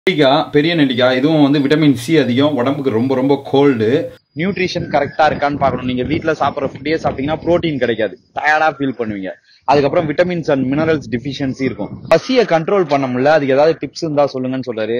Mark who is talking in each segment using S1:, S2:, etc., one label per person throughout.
S1: நெல்லிக்காய் பெரிய நெல்லிக்காய் இதுவும் வந்து விட்டமின் சி அதிகம் உடம்புக்கு ரொம்ப ரொம்ப கோல்டு
S2: நியூட்ரிஷன் கரெக்டா இருக்கான்னு பார்க்கணும் நீங்க வீட்ல சாப்பிடுற ஃபுட்டே சாப்பிட்டீங்கன்னா புரோட்டீன் கிடைக்காது டயர்டா ஃபீல் பண்ணுவீங்க அதுக்கப்புறம் விட்டமின்ஸ் அண்ட் மினரல்ஸ் டிஃபிஷியன்சி இருக்கும் பசியை கண்ட்ரோல் பண்ண முடியல அதுக்கு ஏதாவது டிப்ஸ் இருந்தா சொல்லுங்கன்னு சொல்றாரு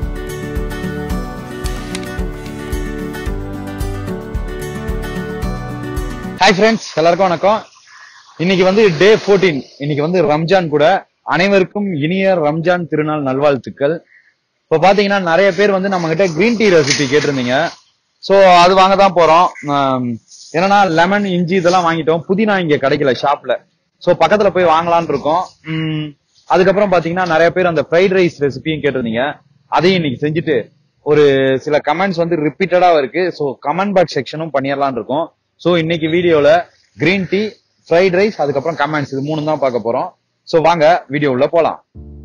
S2: ஹாய் ஃப்ரெண்ட்ஸ் எல்லாருக்கும் வணக்கம் இன்னைக்கு வந்து டே 14 இன்னைக்கு வந்து ரம்ஜான் கூட அனைவருக்கும் இனிய ரம்ஜான் திருநாள் நல்வாழ்த்துக்கள் இப்போ பாத்தீங்கன்னா நிறைய பேர் வந்து நம்ம கிட்ட கிரீன் டீ ரெசிபி கேட்டிருந்தீங்க ஸோ அது வாங்க தான் போறோம் ஆம், என்னன்னா லெமன் இஞ்சி இதெல்லாம் வாங்கிட்டோம் புதினா இங்க கிடைக்கல ஷாப்ல ஸோ பக்கத்துல போய் வாங்கலாம்னு இருக்கோம் உம், அதுக்கப்புறம் பாத்தீங்கன்னா நிறைய பேர் அந்த ஃப்ரைட் ரைஸ் ரெசிபியும் கேட்டிருந்தீங்க அதையும் இன்னைக்கு செஞ்சுட்டு ஒரு சில கமெண்ட்ஸ் வந்து ரிப்பீட்டடா இருக்கு ஸோ கமெண்ட் பாக்ஸ் செக்ஷனும் பண்ணிடலாம்னு இருக்கோம் ஸோ இன்னைக்கு வீடியோல கிரீன் டீ ஃப்ரைட் ரைஸ் அதுக்கப்புறம் கமெண்ட்ஸ் இது மூணு தான் பார்க்க போறோம் ஸோ வாங்க வீடியோ உள்ள போலாம்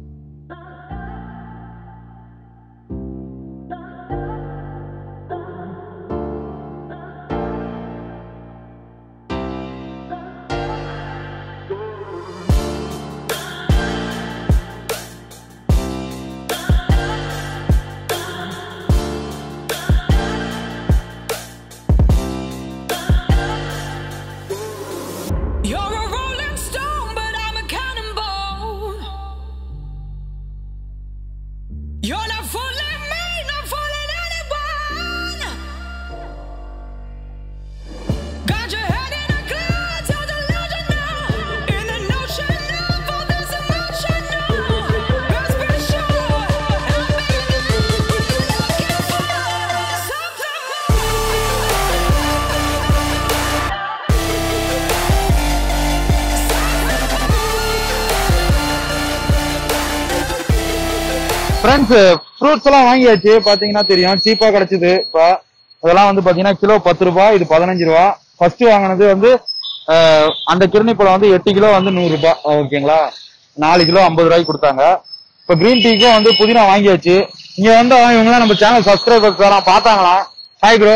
S3: You're a rolling stone, but I'm a cannonball. You're not fooling me, not fooling anyone. Got your head in a cloud, so delusional. In the notion of all this emotional. Best be sure, I'll be looking for something
S2: friends fruits எல்லாம் வாங்கியாச்சு பாத்தீங்கன்னா தெரியும் சீப்பா கிடைச்சது இப்ப இதெல்லாம் வந்து பாத்தீங்கன்னா கிலோ பத்து ரூபாய் இது பதினஞ்சு ரூபா ஃபர்ஸ்ட் வாங்கினது வந்து அஹ், அந்த கிருணி பழம் வந்து எட்டு கிலோ வந்து நூறு ரூபாய் ஓகேங்களா நாலு கிலோ ஐம்பது ரூபாய்க்கு கொடுத்தாங்க இப்ப கிரீன் டீக்கும் வந்து புதினா வாங்கியாச்சு இங்க வந்து இவங்க நம்ம சேனல் சப்ஸ்கிரைபர்ஸ் வரான் பார்த்தாங்களா ஹாய் ப்ரோ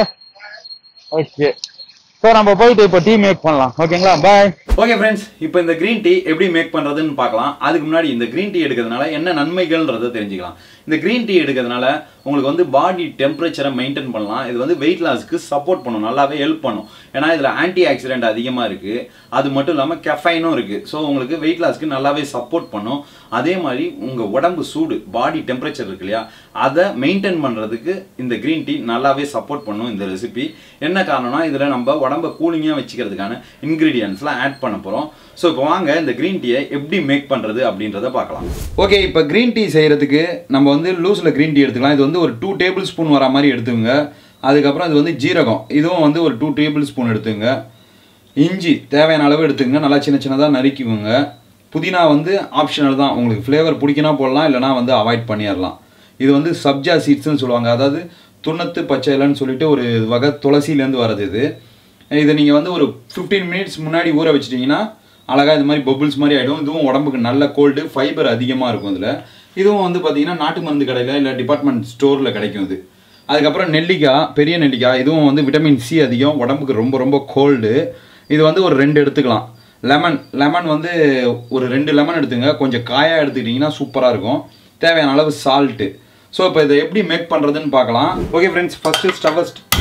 S2: ஓகே ஸோ நம்ம போயிட்டு இப்போ டீ மேக் பண்ணலாம் ஓகேங்களா பாய்
S1: ஓகே ஃப்ரெண்ட்ஸ் இப்போ இந்த க்ரீன் டீ எப்படி மேக் பண்றதுன்னு பார்க்கலாம் அதுக்கு முன்னாடி இந்த க்ரீன் டீ எடுக்கிறதுனால என்ன நன்மைகள்ன்றதை தெரிஞ்சுக்கலாம் இந்த க்ரீன் டீ எடுக்கிறதுனால உங்களுக்கு வந்து பாடி டெம்பரேச்சரை மெயின்டைன் பண்ணலாம் இது வந்து வெயிட் லாஸ்க்கு சப்போர்ட் பண்ணும் நல்லாவே ஹெல்ப் பண்ணும் ஏன்னா இதில் ஆன்டி ஆக்சிடென்ட் அதிகமாக இருக்கு அது மட்டும் இல்லாமல் கெஃபைனும் இருக்கு ஸோ உங்களுக்கு வெயிட் லாஸ்க்கு நல்லாவே சப்போர்ட் பண்ணும் அதே மாதிரி உங்கள் உடம்பு சூடு பாடி டெம்பரேச்சர் இருக்கு இல்லையா அதை மெயின்டைன் பண்ணுறதுக்கு இந்த க்ரீன் டீ நல்லாவே சப்போர்ட் பண்ணும் இந்த ரெசிபி என்ன காரணம்னா இதில் நம்ம உடம்ப கூலிங்காக வச்சுக்கிறதுக்கான இன்க்ரீடியன்ஸ்லாம் ஆட் பண்ண போகிறோம் ஸோ இப்போ வாங்க இந்த க்ரீன் டீயை எப்படி மேக் பண்ணுறது அப்படின்றத பார்க்கலாம் ஓகே இப்போ க்ரீன் டீ செய்கிறதுக்கு நம்ம வந்து லூஸில் க்ரீன் டீ எடுத்துக்கலாம் இது வந்து ஒரு டூ டேபிள் ஸ்பூன் வர மாதிரி எடுத்துங்க அதுக்கப்புறம் இது வந்து ஜீரகம் இதுவும் வந்து ஒரு டூ டேபிள் ஸ்பூன் எடுத்துங்க இஞ்சி தேவையான அளவு எடுத்துங்க நல்லா சின்ன சின்னதாக நறுக்கிவுங்க புதினா வந்து ஆப்ஷனல் தான் உங்களுக்கு ஃப்ளேவர் பிடிக்கினா போடலாம் இல்லைனா வந்து அவாய்ட் பண்ணிடலாம் இது வந்து சப்ஜா சீட்ஸ்னு சொல்லுவாங்க அதாவது துண்ணத்து பச்சை இலைன்னு சொல்லிட்டு ஒரு வகை துளசியிலேருந்து வர்றது இது இதை நீங்கள் வந்து ஒரு ஃபிஃப்டீன் மினிட்ஸ் முன்னாடி ஊற வச்சிட்டிங்கன்னா அழகாக இது மாதிரி பபுள்ஸ் மாதிரி ஆகிடும் இதுவும் உடம்புக்கு நல்ல கோல்டு ஃபைபர் அதிகமாக இருக்கும் இதில் இதுவும் வந்து பார்த்தீங்கன்னா நாட்டு மருந்து கடையில் இல்லை டிபார்ட்மெண்ட் ஸ்டோரில் கிடைக்கும் இது அதுக்கப்புறம் நெல்லிக்காய் பெரிய நெல்லிக்காய் இதுவும் வந்து விட்டமின் சி அதிகம் உடம்புக்கு ரொம்ப ரொம்ப கோல்டு இது வந்து ஒரு ரெண்டு எடுத்துக்கலாம் லெமன் லெமன் வந்து ஒரு ரெண்டு லெமன் எடுத்துங்க கொஞ்சம் காயாக எடுத்துக்கிட்டிங்கன்னா சூப்பராக இருக்கும் தேவையான அளவு சால்ட்டு ஸோ இப்போ இதை எப்படி மேக் பண்ணுறதுன்னு பார்க்கலாம் ஓகே ஃப்ரெண்ட்ஸ் ஃபஸ்ட்டு ஸ்டவ்வை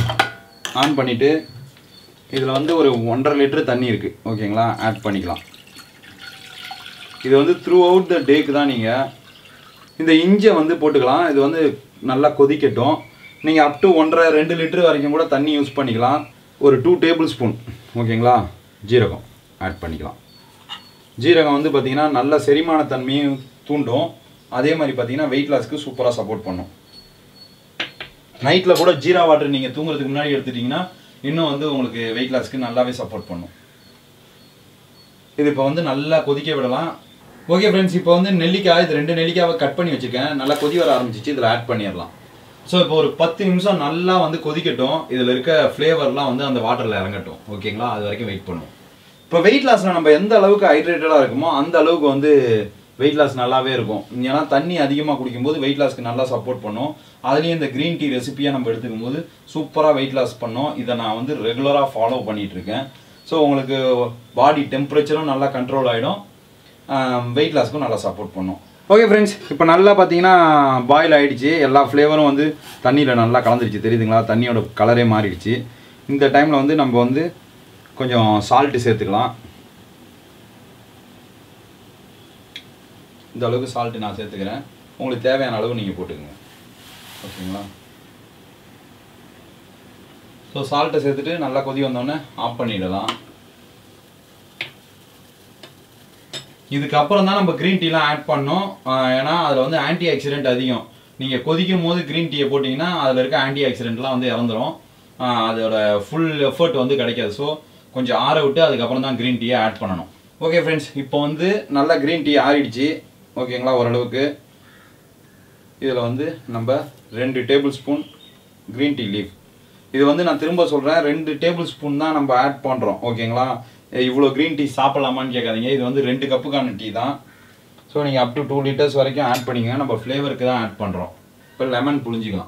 S1: ஆன் பண்ணிவிட்டு இதில் வந்து ஒரு ஒன்றரை லிட்டர் தண்ணி இருக்குது ஓகேங்களா ஆட் பண்ணிக்கலாம் இது வந்து த்ரூ அவுட் த டேக்கு தான் நீங்கள் இந்த இஞ்சை வந்து போட்டுக்கலாம் இது வந்து நல்லா கொதிக்கட்டும் நீங்கள் அப் டு ஒன்றரை ரெண்டு லிட்டர் வரைக்கும் கூட தண்ணி யூஸ் பண்ணிக்கலாம் ஒரு டூ டேபிள் ஸ்பூன் ஓகேங்களா ஜீரகம் ஆட் பண்ணிக்கலாம் ஜீரகம் வந்து பார்த்தீங்கன்னா நல்ல செரிமான தன்மையும் தூண்டும் அதே மாதிரி பார்த்தீங்கன்னா வெயிட் லாஸ்க்கு சூப்பராக சப்போர்ட் பண்ணும் நைட்டில் கூட ஜீரா வாட்டர் நீங்கள் தூங்குறதுக்கு முன்னாடி எடுத்துட்டிங்கன்னா இன்னும் வந்து உங்களுக்கு வெயிட் லாஸ்க்கு நல்லாவே சப்போர்ட் பண்ணும் இது இப்போ வந்து நல்லா கொதிக்க விடலாம் ஓகே ஃப்ரெண்ட்ஸ் இப்போ வந்து நெல்லிக்காய் இது ரெண்டு நெல்லிக்காவை கட் பண்ணி வச்சுருக்கேன் நல்லா கொதி வர ஆரம்பிச்சிச்சு இதில் ஆட் பண்ணிடலாம் ஸோ இப்போ ஒரு பத்து நிமிஷம் நல்லா வந்து கொதிக்கட்டும் இதில் இருக்க ஃப்ளேவர்லாம் வந்து அந்த வாட்டரில் இறங்கட்டும் ஓகேங்களா அது வரைக்கும் வெயிட் பண்ணுவோம் இப்போ வெயிட் லாஸில் நம்ம எந்த அளவுக்கு ஹைட்ரேட்டடாக இருக்குமோ அந்த அளவுக்கு வந்து வெயிட் லாஸ் நல்லாவே இருக்கும் ஏன்னா தண்ணி அதிகமாக குடிக்கும்போது வெயிட் லாஸ்க்கு நல்லா சப்போர்ட் பண்ணும் அதுலேயும் இந்த க்ரீன் டீ ரெசிபியை நம்ம எடுத்துக்கும் போது சூப்பராக வெயிட் லாஸ் பண்ணோம் இதை நான் வந்து ரெகுலராக ஃபாலோ பண்ணிட்டு இருக்கேன் ஸோ உங்களுக்கு பாடி டெம்பரேச்சரும் நல்லா கண்ட்ரோல் ஆகிடும் வெயிட் லாஸ்க்கும் நல்லா சப்போர்ட் பண்ணும் ஓகே ஃப்ரெண்ட்ஸ் இப்போ நல்லா பார்த்தீங்கன்னா பாயில் ஆயிடுச்சு எல்லா ஃப்ளேவரும் வந்து தண்ணியில் நல்லா கலந்துருச்சு தெரியுதுங்களா தண்ணியோட கலரே மாறிடுச்சு இந்த டைமில் வந்து நம்ம வந்து கொஞ்சம் சால்ட்டு சேர்த்துக்கலாம் இந்த அளவுக்கு சால்ட்டு நான் சேர்த்துக்கிறேன் உங்களுக்கு தேவையான அளவு நீங்கள் போட்டுக்கோங்க ஓகேங்களா ஸோ சால்ட்டை சேர்த்துட்டு நல்லா கொதி வந்தோடனே ஆஃப் பண்ணிடலாம் இதுக்கப்புறம் தான் நம்ம க்ரீன் டீலாம் ஆட் பண்ணோம் ஆஹ் ஏன்னா அதில் வந்து ஆன்டி ஆக்சிடென்ட் அதிகம் நீங்கள் கொதிக்கும் போது க்ரீன் டீயை போட்டிங்கன்னா அதில் இருக்க ஆன்டி ஆக்சிடென்ட்லாம் வந்து இறந்துரும் ஆஹ் அதோட ஃபுல் எஃபர்ட் வந்து கிடைக்காது ஸோ கொஞ்சம் ஆற விட்டு அதுக்கப்புறம் தான் க்ரீன் டீயை ஆட் பண்ணணும் ஓகே ஃப்ரெண்ட்ஸ் இப்போ வந்து நல்லா க்ரீன் டீ ஆறிடுச்சு ஓகேங்களா ஓரளவுக்கு இதில் வந்து நம்ம ரெண்டு tablespoon green tea leaf இது வந்து நான் திரும்ப சொல்கிறேன் ரெண்டு டேபிள் ஸ்பூன் தான் நம்ம ஆட் பண்ணுறோம் ஓகேங்களா இவ்வளோ க்ரீன் டீ சாப்பிட்லாமான்னு கேட்காதீங்க இது வந்து ரெண்டு கப்புக்கான டீ தான் ஸோ நீங்கள் அப் டு டூ லிட்டர்ஸ் வரைக்கும் ஆட் பண்ணிங்க நம்ம ஃப்ளேவருக்கு தான் ஆட் பண்ணுறோம் இப்போ லெமன் புழிஞ்சிக்கலாம்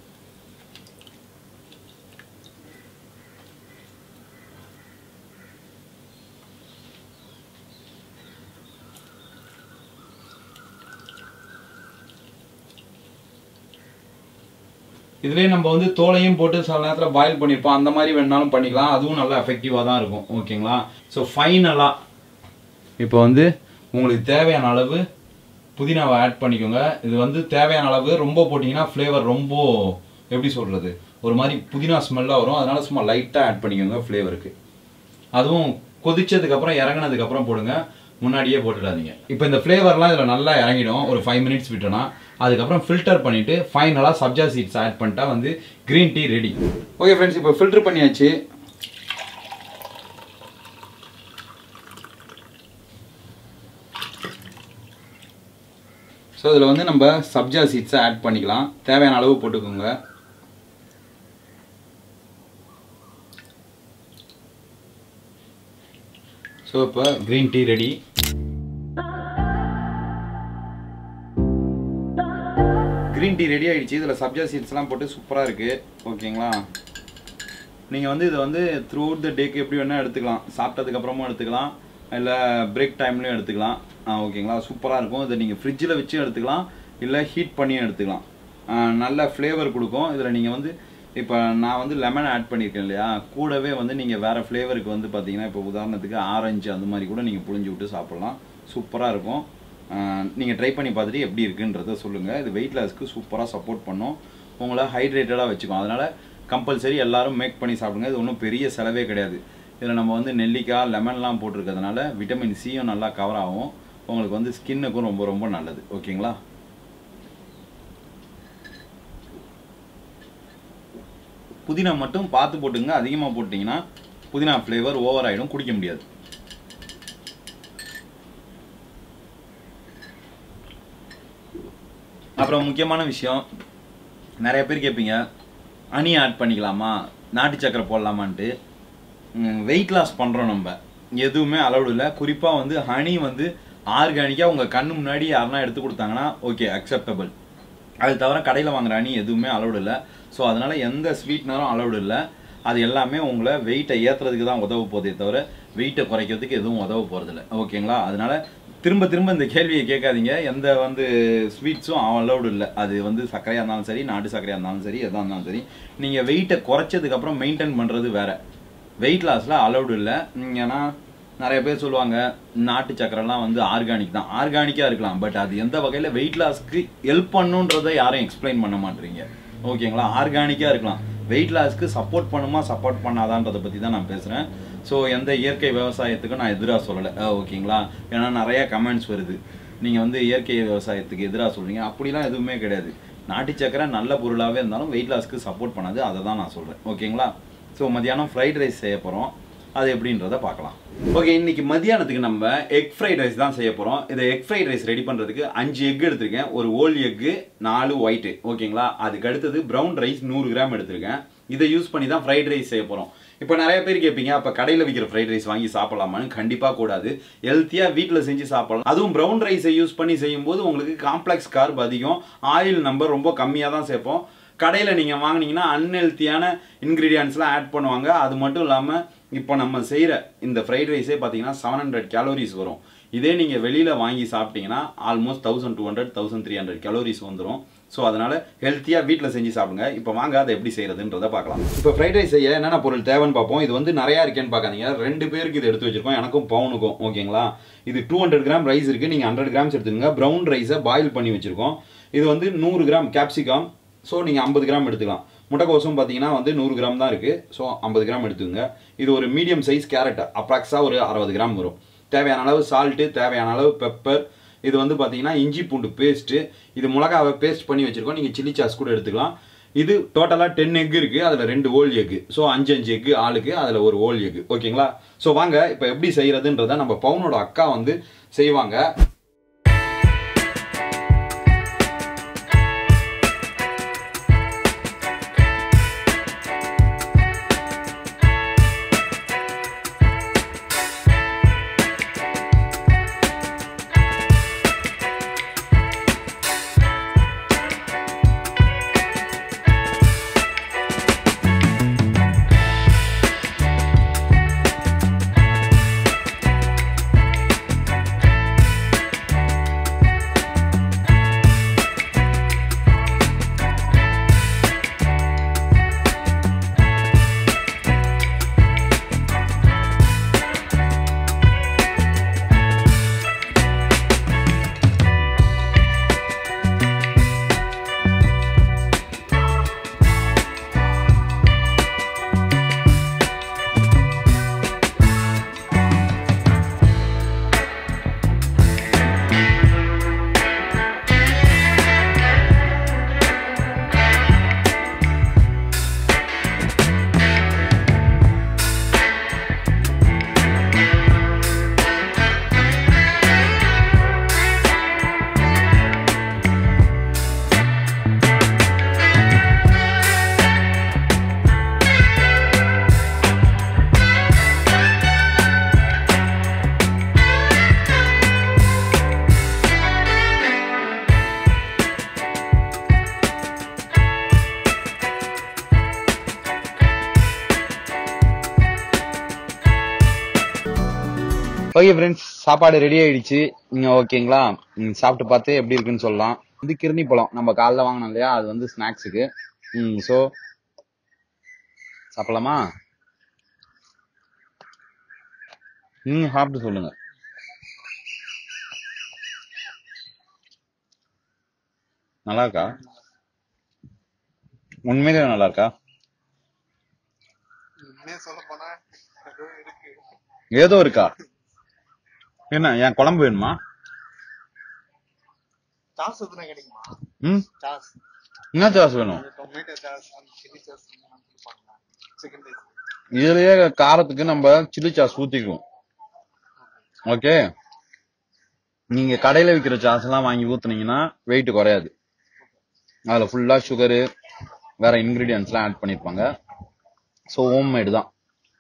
S1: இதுலேயே நம்ம வந்து தோலையும் போட்டு சில நேரத்தில் பாயில் பண்ணியிருப்போம் அந்த மாதிரி வேணாலும் பண்ணிக்கலாம் அதுவும் நல்லா எஃபெக்டிவாக தான் இருக்கும் ஓகேங்களா ஸோ ஃபைனலாக இப்போ வந்து உங்களுக்கு தேவையான அளவு புதினாவை ஆட் பண்ணிக்கோங்க இது வந்து தேவையான அளவு ரொம்ப போட்டிங்கன்னா ஃப்ளேவர் ரொம்ப எப்படி சொல்கிறது ஒரு மாதிரி புதினா ஸ்மெல்லாக வரும் அதனால சும்மா லைட்டாக ஆட் பண்ணிக்கோங்க ஃப்ளேவருக்கு அதுவும் கொதிச்சதுக்கப்புறம் இறங்குனதுக்கப்புறம் போடுங்க முன்னாடியே போட்டுடாதீங்க இப்போ இந்த ஃப்ளேவர்லாம் இதில் நல்லா இறங்கிடும் ஒரு ஃபைவ் மினிட்ஸ் விட்டோன்னா அதுக்கப்புறம் ஃபில்டர் பண்ணிவிட்டு ஃபைனலாக சப்ஜா சீட்ஸ் ஆட் பண்ணிட்டா வந்து green tea ready okay friends இப்போ ஃபில்டர் பண்ணியாச்சு ஸோ இதில் வந்து நம்ம சப்ஜா சீட்ஸை ஆட் பண்ணிக்கலாம் தேவையான அளவு போட்டுக்கோங்க ஸோ இப்போ green tea ready green tea ready ஆயிடுச்சு இதில் சப்ஜா சீட்ஸ்லாம் போட்டு சூப்பராக இருக்குது ஓகேங்களா நீங்கள் வந்து இதை வந்து த்ரூ அவுட் த டேக்கு எப்படி வேணால் எடுத்துக்கலாம் சாப்பிட்டதுக்கப்புறமும் எடுத்துக்கலாம் இல்லை பிரேக் டைம்லையும் எடுத்துக்கலாம் ஆ, ஓகேங்களா சூப்பராக இருக்கும் இதை நீங்கள் ஃப்ரிட்ஜில் வச்சு எடுத்துக்கலாம் இல்லை ஹீட் பண்ணியும் எடுத்துக்கலாம் ஆ, நல்ல ஃப்ளேவர் கொடுக்கும் இதில் நீங்கள் வந்து இப்போ நான் வந்து லெமன் ஆட் பண்ணியிருக்கேன் இல்லையா கூடவே வந்து நீங்கள் வேறு ஃப்ளேவருக்கு வந்து பார்த்தீங்கன்னா இப்போ உதாரணத்துக்கு ஆரஞ்சு அந்த மாதிரி கூட நீங்கள் புழிஞ்சு விட்டு சாப்பிட்லாம் சூப்பராக இருக்கும் நீங்கள் ட்ரை பண்ணி பார்த்துட்டு எப்படி இருக்குன்றத சொல்லுங்கள் இது வெயிட் லாஸ்க்கு சூப்பராக சப்போர்ட் பண்ணும் உங்களை ஹைட்ரேட்டடாக வச்சுக்கும் அதனால் கம்பல்சரி எல்லாரும் மேக் பண்ணி சாப்பிடுங்க இது ஒன்றும் பெரிய செலவே கிடையாது இதில் நம்ம வந்து நெல்லிக்காய் லெமன்லாம் போட்டிருக்கிறதுனால விட்டமின் சியும் நல்லா கவர் ஆகும் உங்களுக்கு வந்து ஸ்கின்னுக்கும் ரொம்ப ரொம்ப நல்லது ஓகேங்களா புதினா மட்டும் பார்த்து போட்டுங்க அதிகமாக போட்டிங்கன்னா புதினா ஃப்ளேவர் ஓவர் ஆகிடும் குடிக்க முடியாது அப்புறம் முக்கியமான விஷயம் நிறைய பேர் கேட்பீங்க ஹனி ஆட் பண்ணிக்கலாமா நாட்டு சக்கரை போடலாமான்ட்டு வெயிட் லாஸ் பண்ணுறோம் நம்ம எதுவுமே அலௌடு இல்லை குறிப்பாக வந்து ஹனி வந்து ஆர்கானிக்காக உங்கள் கண்ணு முன்னாடி யாருன்னா எடுத்து கொடுத்தாங்கன்னா ஓகே அக்செப்டபிள் அது தவிர கடையில் வாங்குற ஹனி எதுவுமே அலௌடு இல்லை ஸோ அதனால் எந்த ஸ்வீட்னரும் அலௌடு இல்லை அது எல்லாமே உங்களை வெயிட்டை ஏற்றுறதுக்கு தான் உதவ போதே தவிர வெயிட்டை குறைக்கிறதுக்கு எதுவும் உதவ போகிறதில்ல ஓகேங்களா அதனால திரும்ப திரும்ப இந்த கேள்வியை கேட்காதீங்க எந்த வந்து ஸ்வீட்ஸும் அலௌடு இல்லை அது வந்து சர்க்கரையாக இருந்தாலும் சரி நாட்டு சர்க்கரையாக இருந்தாலும் சரி எதாக இருந்தாலும் சரி நீங்கள் வெயிட்டை குறைச்சதுக்கப்புறம் மெயின்டைன் பண்ணுறது வேற வெயிட் லாஸில் அலௌடு இல்லை ஏன்னா நிறைய பேர் சொல்லுவாங்க நாட்டு சக்கரைலாம் வந்து ஆர்கானிக் தான் ஆர்கானிக்காக இருக்கலாம் பட் அது எந்த வகையில் வெயிட் லாஸ்க்கு ஹெல்ப் பண்ணுன்றதை யாரும் எக்ஸ்பிளைன் பண்ண மாட்டீங்க ஓகேங்களா ஆர்கானிக்காக இருக்கலாம் வெயிட் லாஸ்க்கு சப்போர்ட் பண்ணுமா சப்போர்ட் பண்ணாதான்றதை பற்றி தான் நான் பேசுகிறேன் ஸோ எந்த இயற்கை விவசாயத்துக்கும் நான் எதிராக சொல்லலை அஹ் ஓகேங்களா ஏன்னா நிறைய கமெண்ட்ஸ் வருது நீங்கள் வந்து இயற்கை விவசாயத்துக்கு எதிராக சொல்கிறீங்க அப்படிலாம் எதுவுமே கிடையாது நாட்டு சக்கரை நல்ல பொருளாகவே இருந்தாலும் வெயிட் லாஸ்க்கு சப்போர்ட் பண்ணாது அதை தான் நான் சொல்கிறேன் ஓகேங்களா ஸோ மதியானம் ஃப்ரைட் ரைஸ் செய்ய போகிறோம் அது எப்படின்றத பார்க்கலாம் ஓகே இன்னைக்கு மதியானத்துக்கு நம்ம எக் ஃப்ரைட் ரைஸ் தான் செய்ய போகிறோம் இதை எக் ஃப்ரைட் ரைஸ் ரெடி பண்ணுறதுக்கு அஞ்சு எக் எடுத்திருக்கேன் ஒரு ஓல் எக்கு நாலு ஒயிட்டு ஓகேங்களா அதுக்கு அடுத்தது ப்ரௌன் ரைஸ் நூறு கிராம் எடுத்திருக்கேன் இதை யூஸ் பண்ணி தான் ஃப்ரைட் ரைஸ் செய்ய போகிறோம் இப்போ நிறைய பேர் கேட்பீங்க அப்போ கடையில் விற்கிற ஃப்ரைட் ரைஸ் வாங்கி சாப்பிடலாமான்னு கண்டிப்பாக கூடாது ஹெல்த்தியாக வீட்டில் செஞ்சு சாப்பிடலாம் அதுவும் ப்ரௌன் ரைஸை யூஸ் பண்ணி செய்யும்போது உங்களுக்கு காம்ப்ளெக்ஸ் கார்ப் அதிகம் ஆயில் நம்பர் ரொம்ப கம்மியாக தான் சேர்ப்போம் கடையில் நீங்கள் வாங்குனீங்கன்னா அன்ஹெல்த்தியான இன்க்ரீடியன்ஸ்லாம் ஆட் பண்ணுவாங்க அது மட்டும் இல்லாமல் இப்போ நம்ம செய்கிற இந்த ஃப்ரைட் ரைஸே பார்த்தீங்கன்னா செவன் ஹண்ட்ரட் கேலோரிஸ் வரும் இதே நீங்க வெளியில வாங்கி சாப்பிட்டீங்கன்னா almost thousand two hundred thousand three hundred calories வந்துடும் ஸோ அதனால ஹெல்த்தியா வீட்டில் செஞ்சு சாப்பிடுங்க இப்போ வாங்க அதை எப்படி செய்யறதுன்றத பார்க்கலாம் இப்போ ஃப்ரைட் ரைஸ் செய்ய என்னென்ன பொருள் தேவைன்னு பார்ப்போம் இது வந்து நிறையா இருக்கேன்னு பார்க்காதீங்க ரெண்டு பேருக்கு இது எடுத்து வச்சிருக்கோம் எனக்கும் பவுனுக்கும் ஓகேங்களா இது டூ ஹண்ட்ரட் கிராம் ரைஸ் இருக்கு நீங்க ஹண்ட்ரட் கிராம்ஸ் எடுத்துக்கோங்க ப்ரௌன் ரைஸை பாயில் பண்ணி வச்சிருக்கோம் இது வந்து நூறு கிராம் கேப்சிகாம் ஸோ நீங்கள் ஐம்பது கிராம் எடுத்துக்கலாம் முட்டைக்கோசும் பார்த்தீங்கன்னா வந்து நூறு கிராம் தான் இருக்குது ஸோ ஐம்பது கிராம் எடுத்துக்கோங்க இது ஒரு மீடியம் சைஸ் கேரட் அப்ராக்ஸாக ஒரு அறுபது கிராம் வரும் தேவையான அளவு சால்ட்டு தேவையான அளவு பெப்பர் இது வந்து பார்த்தீங்கன்னா இஞ்சி பூண்டு பேஸ்ட்டு இது மிளகாவை பேஸ்ட் பண்ணி வச்சுருக்கோம் நீங்கள் சில்லி சாஸ் கூட எடுத்துக்கலாம் இது டோட்டலாக டென் எக் இருக்குது அதில் ரெண்டு ஓல் எக்கு ஸோ அஞ்சு அஞ்சு எக்கு ஆளுக்கு அதில் ஒரு ஓல் எக்கு ஓகேங்களா ஸோ வாங்க இப்போ எப்படி செய்கிறதுன்றதை நம்ம பவுனோட அக்கா வந்து செய்வாங்க
S2: ஓகே ஃப்ரெண்ட்ஸ் சாப்பாடு ரெடி ஆயிடுச்சு நீங்க ஓகேங்களா ம், சாப்பிட்டு பார்த்து எப்படி இருக்குன்னு சொல்லலாம் இது கிருணி பழம் நம்ம காலைல வாங்கினோம் இல்லையா அது வந்து ஸ்நாக்ஸுக்கு ம் ஸோ சாப்பிடலாமா ம் சாப்பிட்டு சொல்லுங்க நல்லா இருக்கா உண்மையிலே நல்லா இருக்கா
S4: உண்மையா சொல்ல போனா ஏதோ இருக்கு
S2: ஏதோ இருக்கா என்ன என் குழம்பு வேணுமா
S4: சாஸ் எதுனா கிடைக்குமா
S2: ம்
S4: சாஸ்
S2: என்ன சாஸ் வேணும்
S4: டொமேட்டோ சாஸ் அந்த சில்லி சாஸ் கொடுப்பாங்களா சிக்கன் ரைஸ்
S2: இதுலயே காரத்துக்கு நம்ம சில்லி சாஸ் ஊத்திக்குவோம் ஓகே நீங்க கடையில விக்கிற சாஸ் எல்லாம் வாங்கி ஊத்துனீங்கன்னா வெயிட் குறையாது அதுல ஃபுல்லா சுகரு வேற இன்கிரீடியன்ஸ் எல்லாம் ஆட் பண்ணிருப்பாங்க ஸோ ஹோம் மேடு தான்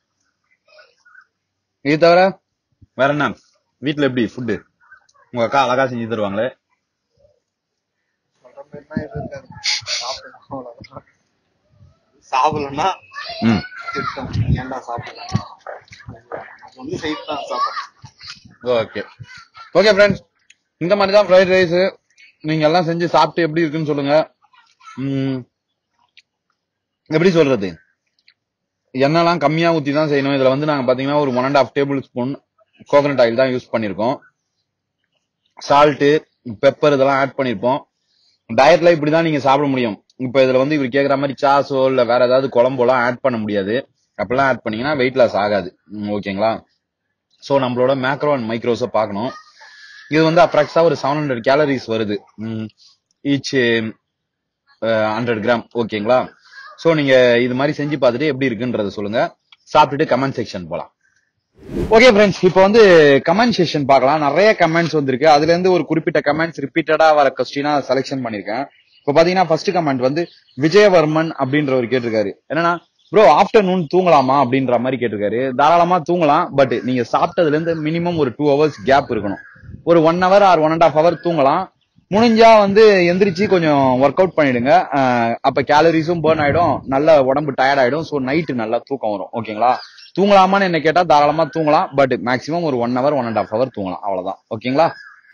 S2: இது தவிர வேற என்ன வீட்ல எப்படி ஃபுட்டு உங்க அக்கா அழகா செஞ்சு தருவாங்களே
S4: சொல்ற மாதிரினா எதுவும் இருக்காது சாப்பிடணும் அவ்வளவுதான் சாப்பிடலன்னா
S2: ம்
S4: திட்டம் ஏன்டா சாப்பிடலாம் நம்ம வந்து செய்து தான் சாப்பிடணும்
S2: ஓகே ஓகே ஃப்ரெண்ட்ஸ் இந்த மாதிரி தான் ஃப்ரைட் ரைஸ் நீங்க எல்லாம் செஞ்சு சாப்பிட்டு எப்படி இருக்குன்னு சொல்லுங்க ம், எப்படி சொல்றது எண்ணெய்லாம் கம்மியா ஊத்தி தான் செய்யணும் இதுல வந்து நாங்க பாத்தீங்கன்னா ஒரு one and half tablespoon coconut oil தான் யூஸ் பண்ணிருக்கோம் சால்ட்டு பெப்பர் இதெல்லாம் ஆட் பண்ணிருப்போம் டயட்ல இப்படிதான் நீங்க சாப்பிட முடியும் இப்ப இதுல வந்து இவர் கேக்குற மாதிரி சாஸோ இல்ல வேற ஏதாவது குழம்போலாம் ஆட் பண்ண முடியாது அப்பெல்லாம் ஆட் பண்ணீங்கன்னா வெயிட் லாஸ் ஆகாது ம், ஓகேங்களா ஸோ நம்மளோட மேக்ரோ அண்ட் மைக்ரோஸை பார்க்கணும் இது வந்து அப்ராக்ஸா ஒரு செவன் ஹண்ட்ரட் கேலரிஸ் வருது ஈச் ஹண்ட்ரட் கிராம் ஓகேங்களா ஸோ நீங்க இது மாதிரி செஞ்சு பார்த்துட்டு எப்படி இருக்குன்றத சொல்லுங்க சாப்பிட்டுட்டு கமெண்ட் செக்ஷன் போலாம் ஓகே ஃப்ரெண்ட்ஸ் இப்போ வந்து கமெண்ட் செக்ஷன் பார்க்கலாம் நிறைய கமெண்ட்ஸ் வந்திருக்கு அதுல இருந்து ஒரு குறிப்பிட்ட கமெண்ட்ஸ் ரிப்பீட்டடா வர கொஸ்டினா செலெக்ஷன் பண்ணிருக்கேன் இப்போ பாத்தீங்கன்னா ஃபர்ஸ்ட் கமெண்ட் வந்து விஜயவர்மன் அப்படின்றவர் கேட்டிருக்காரு என்னன்னா ப்ரோ ஆஃப்டர்நூன் தூங்கலாமா அப்படின்ற மாதிரி கேட்டிருக்காரு தாராளமா தூங்கலாம் பட் நீங்க சாப்பிட்டதுல இருந்து மினிமம் ஒரு டூ ஹவர்ஸ் கேப் இருக்கணும் ஒரு one hour or one and half hour தூங்கலாம் முடிஞ்சா வந்து எந்திரிச்சு கொஞ்சம் ஒர்க் அவுட் பண்ணிடுங்க அஹ் அப்ப கேலரிஸும் பேர்ன் ஆயிடும் நல்ல உடம்பு டயர்ட் ஆயிடும் ஸோ நைட்டு நல்லா தூக்கம் வரும் ஓகேங்களா தூங்கலாமான்னு என்ன கேட்டா தாராளமா தூங்கலாம் பட் மேக்ஸிமம் ஒரு one hour one and half hour தூங்கலாம் அவ்வளவுதான் ஓகேங்களா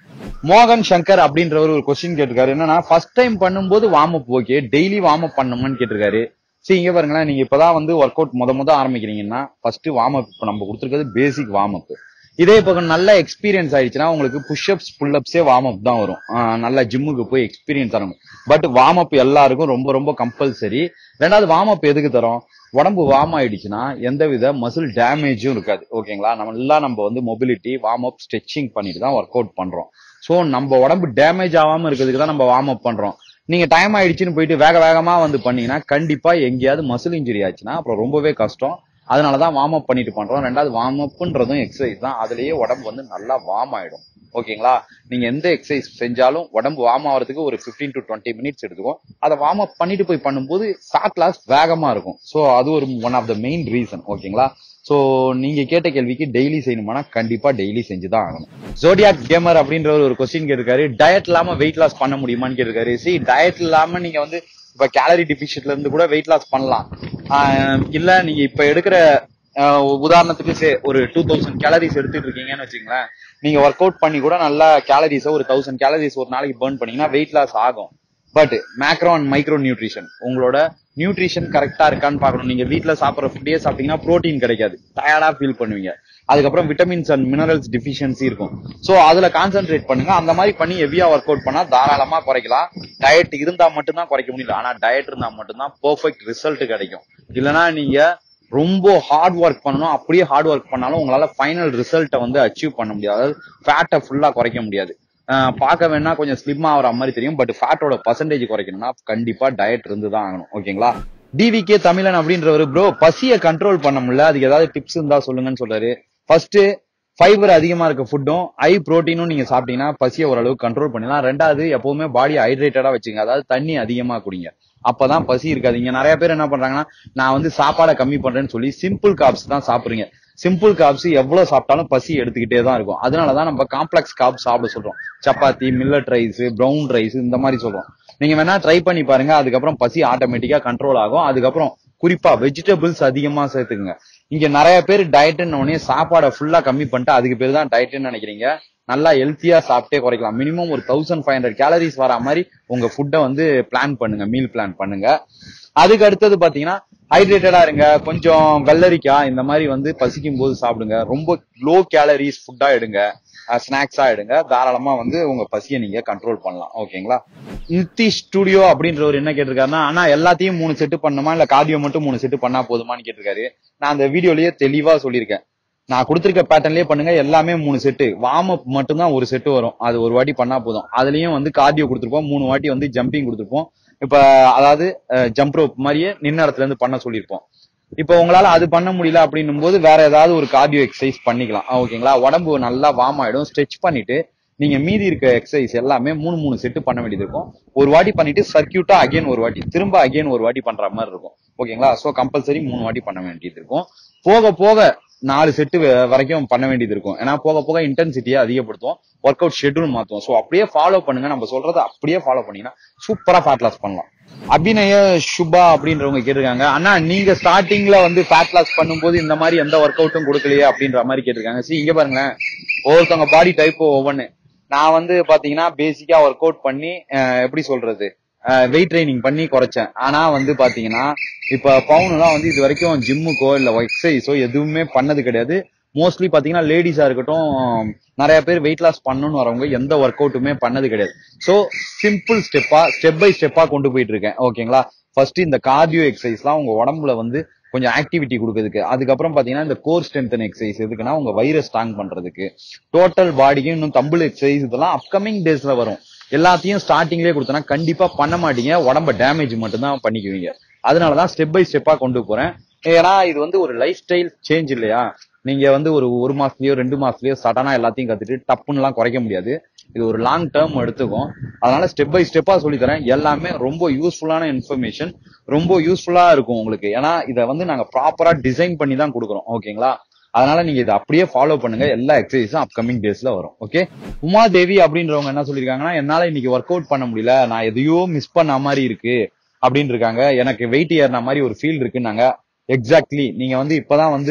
S2: மோகன் சங்கர் அப்படின்றவர் ஒரு கொஸ்டின் கேட்டிருக்காரு என்னன்னா ஃபர்ஸ்ட் டைம் பண்ணும்போது warm up okay daily warm up பண்ணணும்னு கேட்டிருக்காரு சரி இங்க பாருங்களேன் நீங்க இப்பதான் வந்து ஒர்க் அவுட் முத முத ஆரம்பிக்கிறீங்கன்னா ஃபர்ஸ்ட் வார்ம் அப் இப்ப நம்ம கொடுத்துருக்கிறது பேசிக் வார்ம் அப் இதே இப்போ நல்ல எக்ஸ்பீரியன்ஸ் ஆயிடுச்சுன்னா உங்களுக்கு புஷ்அப்ஸ் புல்லப்ஸே வார்ம் அப் தான் வரும் ஆஹ் நல்லா ஜிம்முக்கு போய் எக்ஸ்பீரியன்ஸ் ஆகணும் பட் வார்ம் அப் எல்லாருக்கும் ரொம்ப ரொம்ப கம்பல்சரி ரெண்டாவது வார்ம் அப் எதுக்கு தரோம் உடம்பு வார்ம் ஆயிடுச்சுன்னா எந்தவித மசில் டேமேஜும் இருக்காது ஓகேங்களா நம்ம எல்லாம் நம்ம வந்து மொபிலிட்டி வார்ம் அப் ஸ்ட்ரெச்சிங் பண்ணிட்டு தான் ஒர்க் அவுட் பண்றோம் சோ நம்ம உடம்பு டேமேஜ் ஆகாம இருக்கிறதுக்கு தான் நம்ம வார்ம் அப் பண்றோம் நீங்க டைம் ஆயிடுச்சுன்னு போயிட்டு வேக வேகமா வந்து பண்ணீங்கன்னா கண்டிப்பா எங்கேயாவது மசில் இன்ஜுரி ஆச்சுன்னா அப்புறம் ரொம்பவே கஷ்டம் அதனாலதான் வார்ம் அப் பண்ணிட்டு பண்றோம் ரெண்டாவது வார்ம் அப்ன்றதும் எக்ஸசைஸ் தான் அதுலயே உடம்பு வந்து நல்லா வார்ம் ஆயிடும் ஓகேங்களா நீங்க எந்த எக்ஸசைஸ் செஞ்சாலும் உடம்பு வார்ம் ஆகிறதுக்கு ஒரு 15 டு டுவெண்ட்டி மினிட்ஸ் எடுத்துக்கும் அதை வார்ம் அப் பண்ணிட்டு போய் பண்ணும்போது ஃபேட் லாஸ் வேகமா இருக்கும் சோ அது ஒரு one of the main reason ஓகேங்களா சோ நீங்க கேட்ட கேள்விக்கு டெய்லி செய்யணுமானா கண்டிப்பா டெய்லி செஞ்சுதான் ஆகணும் ஜோடியாக் கேமர் அப்படின்ற ஒரு கொஸ்டின் கேட்டிருக்காரு டயட் இல்லாம வெயிட் லாஸ் பண்ண முடியுமான்னு கேட்டிருக்காரு சி டயட் இல்லாம நீங்க வந்து இப்ப கேலரி டிபிஷிட்ல இருந்து கூட வெயிட் லாஸ் பண்ணலாம் ஆஹ் இல்ல நீங்க இப்ப எடுக்கிற ஆஹ் உதாரணத்துக்கு சே ஒரு டூ தௌசண்ட் கேலரிஸ் எடுத்துட்டு இருக்கீங்கன்னு வச்சுங்களேன் நீங்க ஒர்க் அவுட் பண்ணி கூட நல்லா கேலரிஸை ஒரு தௌசண்ட் கேலரிஸ் ஒரு நாளைக்கு பர்ன் பண்ணீங்கன்னா வெயிட் லாஸ் ஆகும் but macro and micro nutrition உங்களோட நியூட்ரிஷன் கரெக்டா இருக்கான்னு பார்க்கணும் நீங்க வீட்ல சாப்பிடுற ஃபுட்டே சாப்பிட்டீங்கன்னா புரோட்டீன் கிடைக்காது டயர்டா ஃபீல் பண்ணுவீங்க அதுக்கப்புறம் விட்டமின்ஸ் அண்ட் மினரல்ஸ் டிஃபிஷியன்சி இருக்கும் சோ அதுல கான்சென்ட்ரேட் பண்ணுங்க அந்த மாதிரி பண்ணி ஹெவியா ஒர்க் அவுட் பண்ணா தாராளமா குறைக்கலாம் டயட் இருந்தா மட்டும்தான் குறைக்க முடியல ஆனா டயட் இருந்தா மட்டும்தான் பெர்ஃபெக்ட் ரிசல்ட் கிடைக்கும் இல்லனா நீங்க ரொம்ப ஹார்ட் ஒர்க் பண்ணணும் அப்படியே ஹார்ட் ஒர்க் பண்ணாலும் உங்களால ஃபைனல் ரிசல்ட்டை வந்து அச்சீவ் பண்ண முடியாது அதாவது ஃபேட்டை ஃபுல்லா குறைக்க முடியாது ஆஹ் பார்க்க வேணா கொஞ்சம் ஸ்லிம் ஆகிற மாதிரி தெரியும் பட் ஃபேட்டோட பர்சன்டேஜ் குறைக்கணும்னா கண்டிப்பா டயட் இருந்து தான் ஆகணும் ஓகேங்களா டிவிகே தமிழன் அப்படின்றவர் ப்ரோ பசியை கண்ட்ரோல் பண்ண முடியல அதுக்கு ஏதாவது டிப்ஸ் இருந்தா சொல்லுங்கன்னு சொல்றாரு ஃபர்ஸ்ட் ஃபைபர் அதிகமா இருக்க ஃபுட்டும் ஹை புரோட்டீனும் நீங்க சாப்பிட்டீங்கன்னா பசியை ஓரளவுக்கு கண்ட்ரோல் பண்ணலாம் ரெண்டாவது எப்பவுமே பாடி ஹைட்ரேட்டடா வச்சுங்க அதாவது தண்ணி அதிகமா குடிங்க அப்பதான் பசி இருக்காது இங்க நிறைய பேர் என்ன பண்றாங்கன்னா நான் வந்து சாப்பாடை கம்மி பண்றேன்னு சொல்லி சிம்பிள் காப்ஸ் தான் சாப்பிடுறீங்க சிம்பிள் காப்ஸ் எவ்வளவு சாப்பிட்டாலும் பசி எடுத்துக்கிட்டே தான் இருக்கும் அதனாலதான் நம்ம காம்ப்ளெக்ஸ் காப்ஸ் சாப்பிட சொல்றோம் chapati millet rice brown rice இந்த மாதிரி சொல்றோம் நீங்க வேணா ட்ரை பண்ணி பாருங்க அதுக்கப்புறம் பசி ஆட்டோமேட்டிக்கா கண்ட்ரோல் ஆகும் அதுக்கப்புறம் குறிப்பா வெஜிடபிள்ஸ் அதிகமா சேர்த்துக்குங்க இங்க நிறைய பேர் டயட்னு உடனே சாப்பாடை ஃபுல்லா கம்மி பண்ணிட்டு அதுக்கு பேர் தான் டயட்னு நினைக்கிறீங்க நல்லா ஹெல்த்தியா சாப்பிட்டே குறைக்கலாம் மினிமம் ஒரு தௌசண்ட் ஃபைவ் ஹண்ட்ரட் கேலரிஸ் வர மாதிரி உங்க ஃபுட்டை வந்து பிளான் பண்ணுங்க மீல் பிளான் பண்ணுங்க அதுக்கு அடுத்தது பாத்தீங்கன்னா ஹைட்ரேட்டடா இருங்க கொஞ்சம் வெள்ளரிக்காய் இந்த மாதிரி வந்து பசிக்கும் போது சாப்பிடுங்க ரொம்ப லோ கேலரிஸ் ஃபுட்டா எடுங்க ஸ்நாக்ஸா எடுங்க தாராளமா வந்து உங்க பசியை நீங்க கண்ட்ரோல் பண்ணலாம் ஓகேங்களா நிதிஷ் ஸ்டுடியோ அப்படின்றவர் என்ன கேட்டிருக்காருன்னா ஆனா எல்லாத்தையும் மூணு செட்டு பண்ணுமா இல்ல கார்டியோ மட்டும் மூணு செட்டு பண்ணா போதுமான்னு கேட்டிருக்காரு நான் அந்த வீடியோலயே தெளிவா சொல்லியிருக்கேன் நான் கொடுத்திருக்க பேட்டர்ன்லயே பண்ணுங்க எல்லாமே மூணு செட்டு வார்ம் அப் மட்டும்தான் ஒரு செட்டு வரும் அது ஒரு வாட்டி பண்ணா போதும் அதுலயும் வந்து கார்டியோ கொடுத்துருப்போம் மூணு வாட்டி வந்து ஜம்பிங் கொடுத்துருப்போம் இப்ப அதாவது ஜம்ப் ரோப் மாதிரியே நின்ன இடத்துல இருந்து பண்ண சொல்லியிருப்போம் இப்போ உங்களால அது பண்ண முடியல அப்படின்னும் போது வேற ஏதாவது ஒரு கார்டியோ எக்ஸசைஸ் பண்ணிக்கலாம் ஓகேங்களா உடம்பு நல்லா வார்ம் ஆயிடும் ஸ்ட்ரெச் பண்ணிட்டு நீங்க மீதி இருக்க எக்ஸசைஸ் எல்லாமே மூணு மூணு செட்டு பண்ண வேண்டியது இருக்கும் ஒரு வாட்டி பண்ணிட்டு சர்க்கியூட்டா அகைன் ஒரு வாட்டி திரும்ப அகைன் ஒரு வாட்டி பண்ற மாதிரி இருக்கும் ஓகேங்களா சோ கம்பல்சரி மூணு வாட்டி பண்ண வேண்டியது இருக்கும் போக போக நாலு செட்டு வரைக்கும் பண்ண வேண்டியது இருக்கும் ஏன்னா போக போக இன்டென்சிட்டியை அதிகப்படுத்தும் ஒர்க் அவுட் ஷெட்யூல் மாத்துவோம் சோ அப்படியே ஃபாலோ பண்ணுங்க நம்ம சொல்றதை அப்படியே ஃபாலோ பண்ணீங்கன்னா சூப்பரா ஃபேட் லாஸ் பண்ணலாம் அபிநய சுபா அப்படின்றவங்க கேட்டிருக்காங்க அண்ணா நீங்க ஸ்டார்டிங்ல வந்து ஃபேட் லாஸ் பண்ணும்போது இந்த மாதிரி எந்த ஒர்க் அவுட்டும் கொடுக்கலையே அப்படின்ற மாதிரி கேட்டிருக்காங்க சரி இங்க பாருங்களேன் ஒவ்வொருத்தவங்க பாடி டைப் ஒவ்வொன்னு நான் வந்து பாத்தீங்கன்னா பேசிக்கா ஒர்க் அவுட் பண்ணி அஹ், எப்படி சொல்றது வெயிட் ட்ரைனிங் பண்ணி குறைச்சேன் ஆனா வந்து பாத்தீங்கன்னா இப்ப பவுனுலாம் வந்து இது வரைக்கும் ஜிம்முக்கோ இல்ல எக்ஸசைஸோ எதுவுமே பண்ணது கிடையாது மோஸ்ட்லி பாத்தீங்கன்னா லேடிஸா இருக்கட்டும் நிறைய பேர் வெயிட் லாஸ் பண்ணணும்னு வரவங்க எந்த ஒர்க் அவுட்டுமே பண்ணது கிடையாது சோ சிம்பிள் ஸ்டெப்பா ஸ்டெப் பை ஸ்டெப்பா கொண்டு போயிட்டு இருக்கேன் ஓகேங்களா ஃபர்ஸ்ட் இந்த கார்டியோ எக்ஸசைஸ்லாம் உங்க உடம்புல வந்து கொஞ்சம் ஆக்டிவிட்டி கொடுக்கறதுக்கு அதுக்கப்புறம் பாத்தீங்கன்னா இந்த கோர் ஸ்ட்ரென்தன் எக்ஸசைஸ் எதுக்குன்னா உங்க வயிறை ஸ்ட்ராங் பண்றதுக்கு டோட்டல் பாடிக்கு இன்னும் தம்பிள் எக்ஸசைஸ் இதெல்லாம் அப்கமிங் டேஸ்ல வரும் எல்லாத்தையும் ஸ்டார்டிங்லேயே கொடுத்தனா கண்டிப்பா பண்ண மாட்டீங்க உடம்ப டேமேஜ் மட்டும்தான் பண்ணிக்குவீங்க அதனாலதான் ஸ்டெப் பை ஸ்டெப்பா கொண்டு போறேன் ஏன்னா இது வந்து ஒரு லைஃப் ஸ்டைல் சேஞ்ச் இல்லையா நீங்க வந்து ஒரு ஒரு மாசத்துலயோ ரெண்டு மாசத்துலயோ சடனா எல்லாத்தையும் கத்துட்டு டப்புன்னு எல்லாம் குறைக்க முடியாது இது ஒரு லாங் டேர்ம் எடுத்துக்கும் அதனால ஸ்டெப் பை ஸ்டெப்பா சொல்லி தரேன் எல்லாமே ரொம்ப யூஸ்ஃபுல்லான இன்ஃபர்மேஷன் ரொம்ப யூஸ்ஃபுல்லா இருக்கும் உங்களுக்கு ஏன்னா இதை வந்து நாங்க ப்ராப்பரா டிசைன் பண்ணி தான் கொடுக்குறோம் ஓகேங்களா அதனால நீங்க இதை அப்படியே ஃபாலோ பண்ணுங்க எல்லா எக்ஸசைஸும் அப்கமிங் டேஸ்ல வரும் ஓகே உமாதேவி அப்படின்றவங்க என்ன சொல்லிருக்காங்கன்னா என்னால இன்னைக்கு ஒர்க் அவுட் பண்ண முடியல நான் எதையோ மிஸ் பண்ண மாதிரி இருக்கு அப்படின்னு இருக்காங்க எனக்கு வெயிட் ஏறின மாதிரி ஒரு ஃபீல் இருக்குன்னாங்க எக்ஸாக்ட்லி நீங்க வந்து இப்பதான் வந்து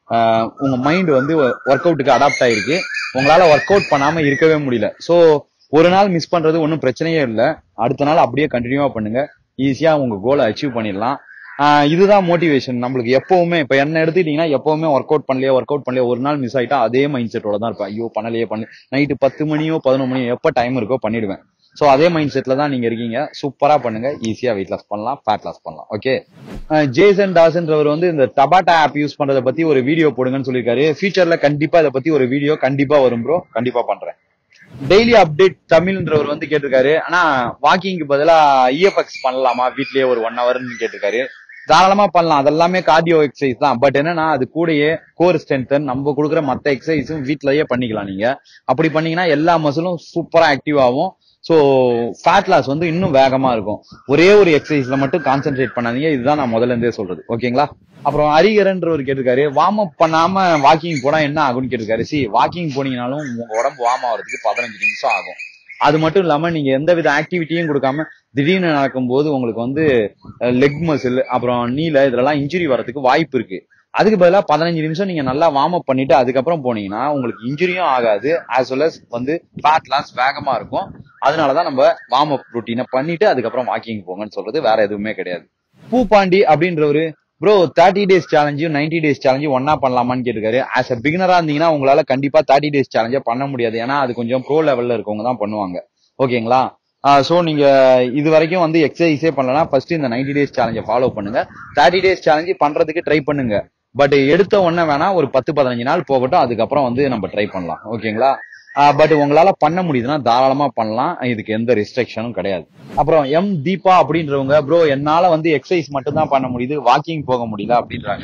S2: ஆஹ் உங்க மைண்ட் வந்து ஒர்க் அவுட்டுக்கு அடாப்ட் ஆயிருக்கு உங்களால ஒர்க் அவுட் பண்ணாம இருக்கவே முடியல சோ ஒரு நாள் மிஸ் பண்றது ஒன்றும் பிரச்சனையே இல்லை அடுத்த நாள் அப்படியே கண்டினியூவா பண்ணுங்க ஈஸியா உங்க கோலை அச்சீவ் பண்ணிடலாம் ஆஹ் இதுதான் மோட்டிவேஷன் நம்மளுக்கு எப்பவுமே இப்ப என்ன எடுத்துக்கிட்டீங்கன்னா எப்பவுமே ஒர்க் அவுட் பண்ணலையே ஒர்க் அவுட் பண்ணலையே ஒரு நாள் மிஸ் ஆயிட்டா அதே மைண்ட் செட்டோட தான் இருப்பேன் ஐயோ பண்ணலையே பண்ணல நைட்டு பத்து மணியோ பதினொரு மணியோ எப்ப டைம் இருக்கோ பண்ணிடுவேன் சோ அதே மைண்ட் செட்ல தான் நீங்க இருக்கீங்க சூப்பரா பண்ணுங்க ஈஸியா வெயிட் லாஸ் பண்ணலாம் ஃபேட் லாஸ் பண்ணலாம் ஓகே ஜேசன் டாஸ்ன்றவர் வந்து இந்த டபாட்டா ஆப் யூஸ் பண்றதை பத்தி ஒரு வீடியோ போடுங்கன்னு சொல்லியிருக்காரு ஃபியூச்சர்ல கண்டிப்பா இதை பத்தி ஒரு வீடியோ கண்டிப்பா வரும் ப்ரோ கண்டிப்பா பண்றேன் டெய்லி அப்டேட் தமிழ்ன்றவர் வந்து கேட்டிருக்காரு ஆனா வாக்கிங்க்கு பதிலா இஎஃப்எக்ஸ் பண்ணலாமா வீட்லயே ஒரு ஒன் ஹவர்னு கேட்டிருக்காரு தாராளமா பண்ணலாம் அதெல்லாமே கார்டியோ எக்ஸசைஸ் தான் பட் என்னன்னா அது கூடயே கோர் ஸ்ட்ரென்தன் நம்ம கொடுக்குற மத்த எக்ஸசைஸும் வீட்லயே பண்ணிக்கலாம் நீங்க அப்படி பண்ணீங்கன்னா எல்லா மசிலும் சூப்பரா ஆக்டிவ் ஆகும் ஸோ ஃபேட் லாஸ் வந்து இன்னும் வேகமா இருக்கும் ஒரே ஒரு எக்ஸசைஸ்ல மட்டும் கான்சென்ட்ரேட் பண்ணாதீங்க இதுதான் நான் முதல்ல இருந்தே சொல்றது ஓகேங்களா அப்புறம் ஹரிகரன்றவர் கேட்டிருக்காரு வார்ம் அப் பண்ணாம வாக்கிங் போனா என்ன ஆகும்னு கேட்டிருக்காரு சி வாக்கிங் போனீங்கனாலும் உங்க உடம்பு வார்ம் ஆகிறதுக்கு பதினஞ்சு நிமிஷம் ஆகும் அது மட்டும் இல்லாம நீங்க எந்த வித ஆக்டிவிட்டியும் கொடுக்காம திடீர்னு நடக்கும்போது உங்களுக்கு வந்து லெக் மசில் அப்புறம் நீல இதெல்லாம் இன்ஜுரி வரதுக்கு வாய்ப்பு இருக்கு அதுக்கு பதிலா பதினஞ்சு நிமிஷம் நீங்க நல்லா வார்ம் அப் பண்ணிட்டு அதுக்கப்புறம் போனீங்கன்னா உங்களுக்கு இன்ஜுரியும் ஆகாது ஆஸ் வெல் அஸ் வந்து ஃபேட் லாஸ் வேகமா இருக்கும் அதனாலதான் நம்ம வார்ம் அப் ரொட்டீனை பண்ணிட்டு அதுக்கப்புறம் வாக்கிங் போங்கன்னு சொல்றது வேற எதுவுமே கிடையாது பூபாண்டி அப்படின்றவரு ப்ரோ தேர்ட்டி டேஸ் சேலஞ்சும் நைன்டி டேஸ் சேலஞ்சும் ஒன்னா பண்ணலாமான்னு கேட்டிருக்காரு ஆஸ் அ பிகினரா இருந்தீங்கன்னா உங்களால கண்டிப்பா தேர்ட்டி டேஸ் சேலஞ்சை பண்ண முடியாது ஏன்னா அது கொஞ்சம் ப்ரோ லெவல்ல இருக்கவங்க தான் பண்ணுவாங்க ஓகேங்களா சோ நீங்க இது வரைக்கும் வந்து எக்ஸசைஸே பண்ணலனா ஃபர்ஸ்ட் இந்த நைன்டி டேஸ் சேலஞ்சை ஃபாலோ பண்ணுங்க தேர்ட்டி டேஸ் சேலஞ்சு பண்றதுக்கு ட்ரை பண்ணுங்க பட் எடுத்த உடனே வேணா ஒரு பத்து பதினஞ்சு நாள் போகட்டும் அதுக்கப்புறம் வந்து நம்ம ட்ரை பண்ணலாம் ஓகேங்களா பட் உங்களால பண்ண முடியுதுன்னா தாராளமா பண்ணலாம் இதுக்கு எந்த ரெஸ்ட்ரிக்ஷனும் கிடையாது அப்புறம் எம் தீபா அப்படின்றவங்க ப்ரோ என்னால வந்து எக்ஸசைஸ் மட்டும் தான் பண்ண முடியுது வாக்கிங் போக முடியல அப்படின்றாங்க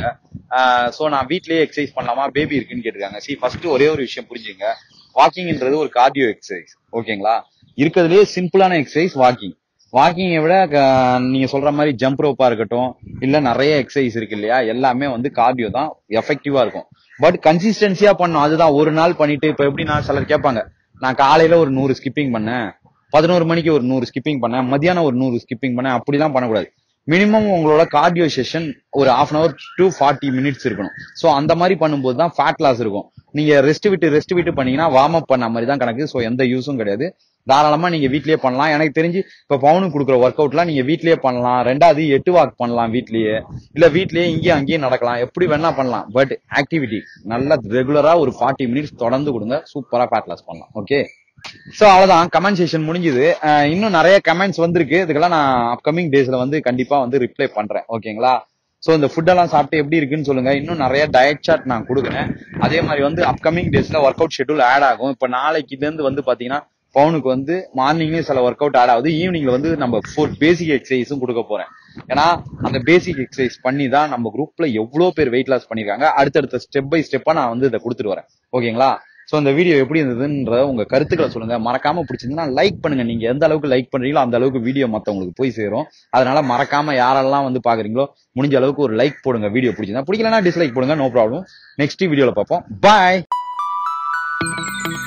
S2: சோ நான் வீட்லயே எக்ஸசைஸ் பண்ணலாமா பேபி இருக்குன்னு கேட்டிருக்காங்க சி ஃபர்ஸ்ட் ஒரே ஒரு விஷயம் புரிஞ்சுங்க வாக்கிங்ன்றது ஒரு கார்டியோ எக்ஸசைஸ் ஓகேங்களா இருக்கிறதுலே சிம்பிளான எக்ஸசைஸ் வாக்கிங் வாக்கிங்கை விட க- நீங்க சொல்ற மாதிரி ஜம்ப் ரோப்பா இருக்கட்டும் இல்ல நிறைய எக்ஸசைஸ் இருக்கு இல்லையா எல்லாமே வந்து கார்டியோ தான் எஃபெக்டிவா இருக்கும் பட் கன்சிஸ்டன்சியா பண்ணும் அதுதான் ஒரு நாள் பண்ணிட்டு இப்ப எப்படி நான் சிலர் கேட்பாங்க நான் காலையில ஒரு நூறு ஸ்கிப்பிங் பண்ணேன் பதினோரு மணிக்கு ஒரு நூறு ஸ்கிப்பிங் பண்ணேன் மதியானம் ஒரு நூறு ஸ்கிப்பிங் பண்ணேன் அப்படிலாம் பண்ணக்கூடாது மினிமம் உங்களோட கார்டியோ செஷன் ஒரு half an hour to forty minutes இருக்கணும் சோ அந்த மாதிரி பண்ணும்போது தான் ஃபேட் லாஸ் இருக்கும் நீங்க ரெஸ்ட் விட்டு ரெஸ்ட் விட்டு பண்ணீங்கன்னா வார்ம் அப் பண்ண மாதிரி தான் கணக்கு சோ எந்த யூஸும் கிடையாது தாராளமா நீங்க வீட்லயே பண்ணலாம் எனக்கு தெரிஞ்சு இப்ப பவுனுக்கு கொடுக்குற ஒர்க் அவுட்லாம் நீங்க வீட்லயே பண்ணலாம் ரெண்டாவது எட்டு வாக் பண்ணலாம் வீட்லயே இல்ல வீட்லயே இங்கேயும் அங்கேயும் நடக்கலாம் எப்படி வேணா பண்ணலாம் பட் ஆக்டிவிட்டி நல்லா ரெகுலரா ஒரு ஃபார்ட்டி மினிட்ஸ் தொடர்ந்து கொடுங்க சூப்பரா ஃபேட் லாஸ் பண்ணலாம் ஓகே சோ அவ்வளவுதான் கமெண்ட் செஷன் முடிஞ்சுது அஹ் இன்னும் நிறைய கமெண்ட்ஸ் வந்திருக்கு இதுக்கெல்லாம் நான் அப்கமிங் டேஸ்ல வந்து கண்டிப்பா வந்து ரிப்ளை பண்றேன் ஓகேங்களா சோ இந்த ஃபுட் எல்லாம் சாப்பிட்டு எப்படி இருக்குன்னு சொல்லுங்க இன்னும் நிறைய டயட் சார்ட் நான் கொடுக்குறேன் அதே மாதிரி வந்து அப்கமிங் டேஸ்ல ஒர்க் அவுட் ஷெட்யூல் ஆட் ஆகும் இப்ப நாளைக்கு இருந்து வந்து பாத்தீங்கன்னா பவுனுக்கு வந்து மார்னிங்லயும் சில ஒர்க் அவுட் ஆட் ஆகுது ஈவினிங்ல வந்து நம்ம ஃபோர் பேசிக் எக்ஸசைஸும் கொடுக்க போறேன் ஏன்னா அந்த பேசிக் எக்ஸசைஸ் பண்ணி தான் நம்ம குரூப்ல எவ்வளவு பேர் வெயிட் லாஸ் பண்ணிருக்காங்க அடுத்தடுத்த ஸ்டெப் பை ஸ்டெப்பா நான் வந்து இதை கொடுத்துட்டு வரேன் ஓகேங்களா சோ இந்த வீடியோ எப்படி இருந்ததுன்ற உங்க கருத்துக்களை சொல்லுங்க மறக்காம பிடிச்சிருந்தா லைக் பண்ணுங்க நீங்க எந்த அளவுக்கு லைக் பண்றீங்களோ அந்த அளவுக்கு வீடியோ மத்தவங்களுக்கு போய் சேரும் அதனால மறக்காம யாரெல்லாம் வந்து பாக்குறீங்களோ முடிஞ்ச அளவுக்கு ஒரு லைக் போடுங்க வீடியோ பிடிச்சிருந்தா பிடிக்கலன்னா டிஸ்லைக் போடுங்க நோ ப்ராப்ளம் நெக்ஸ்ட் வீடியோல பார்ப்போம் பாய்